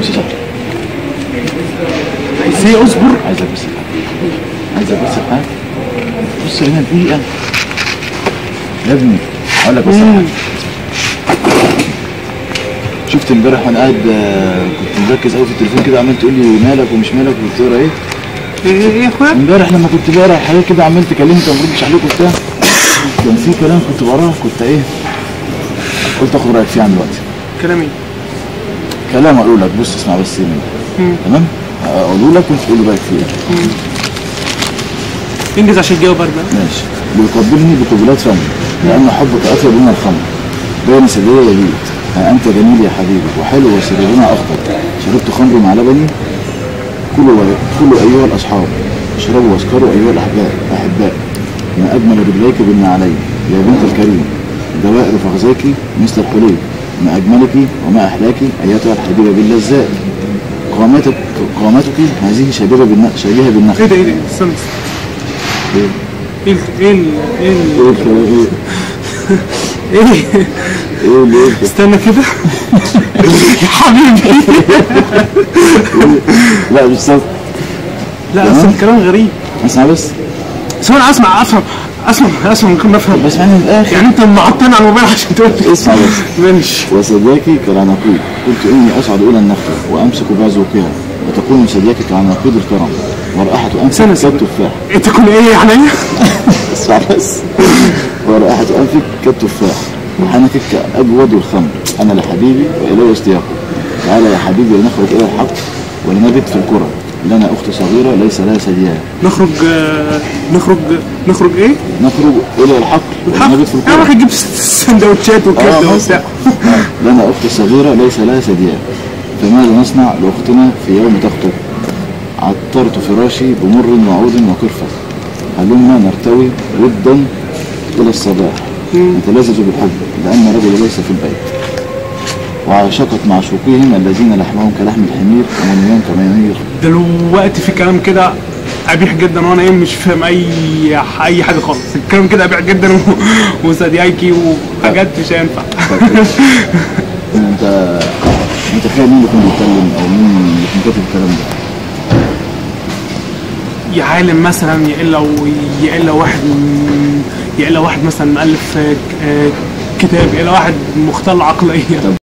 بص يا صاحبي ازاي اصبر عايزك بس عايزك بس حاجه بص هنا دقيقه يا ابني هقول لك بس على حاجه شفت امبارح وانا قاعد آه، كنت مركز قوي في التليفون كده عمال تقول لي مالك ومش مالك وبتقرا ايه ايه ايه إيه يا اخويا امبارح لما كنت بقرا حاجات كده عمال تكلمني ما بردش عليك وبتاع كان في كلام كنت بقراه كنت ايه قلت اخد رايك فيه عن دلوقتي كلام ايه كلام اقول لك بص اسمع بس مني مم. تمام اقوله لك وانت تقول لي رايك فيه ايه انجز عشان الجو برد ماشي بيقبلني بقبلات فمي لأن حبك أطيب من الخمر بين سرية يبيت ها أنت جميل يا حبيبي وحلو وسريرنا أخضر شربت خمر مع لبني كلوا كلوا أيها الأصحاب اشربوا واسكروا أيها الأحباء أحباء ما أجمل رجليك بالنعلين يا بنت الكريم دوائر فخذيك مثل الحلي ما أجملك وما أحلاك أيتها الحبيبة باللذات قامتك قامتك هذه شبيهة بالن- شبيهة بالنخل ايه ده ايه ده استنى إيه؟ ايه ال- ايه ال- ايه ال- إيه إيه ايه إيه اللي إيه استنى كده يا حبيبي لا مش صوت لا اصل الكلام غريب اسمع بس بس انا اسمع افهم اسمع اسمع ممكن افهم بس من الاخر يعني انت معطلني على الموبايل عشان تقول لي اسمع بس ماشي وصداكي كالعناقيد قلت اني اصعد الى النخله وامسك بعزوقها وتكون سدياكي كعناقيد الكرم ورائحه انفك سنة سنة. كالتفاح انت كل ايه يعني ايه اسمع بس ورائحه انفك كالتفاح وحنكك كابود الخمر انا لحبيبي والي اشتياقه تعالى يا حبيبي لنخرج الى الحق ولنبت في الكره لنا اخت صغيره ليس لها ثديان نخرج آه، نخرج نخرج ايه؟ نخرج الى الحق ولنبت في انا راح الكره اجيب سندوتشات وكده آه، وبتاع لنا أخت صغيرة ليس لها ثديان فماذا نصنع لأختنا في يوم تخطب عطرت فراشي بمر وعود وقرفة هلما نرتوي ودا إلى الصباح نتلذذ بالحب لأن الرجل ليس في البيت وعاشقت معشوقيهم الذين لحمهم كلحم الحمير ومنيهم كمنير دلوقتي في كلام كده قبيح جدا وانا ايه مش فاهم اي اي حاجه خالص الكلام كده قبيح جدا و... وسديايكي وحاجات مش هينفع انت متخيل مين اللي كان بيتكلم او مين اللي كان كاتب الكلام ده يا عالم مثلا يا الا و- يا الا واحد من- يا الا واحد مثلا مؤلف آه، ك- آه، كتاب يا الا واحد مختل عقليه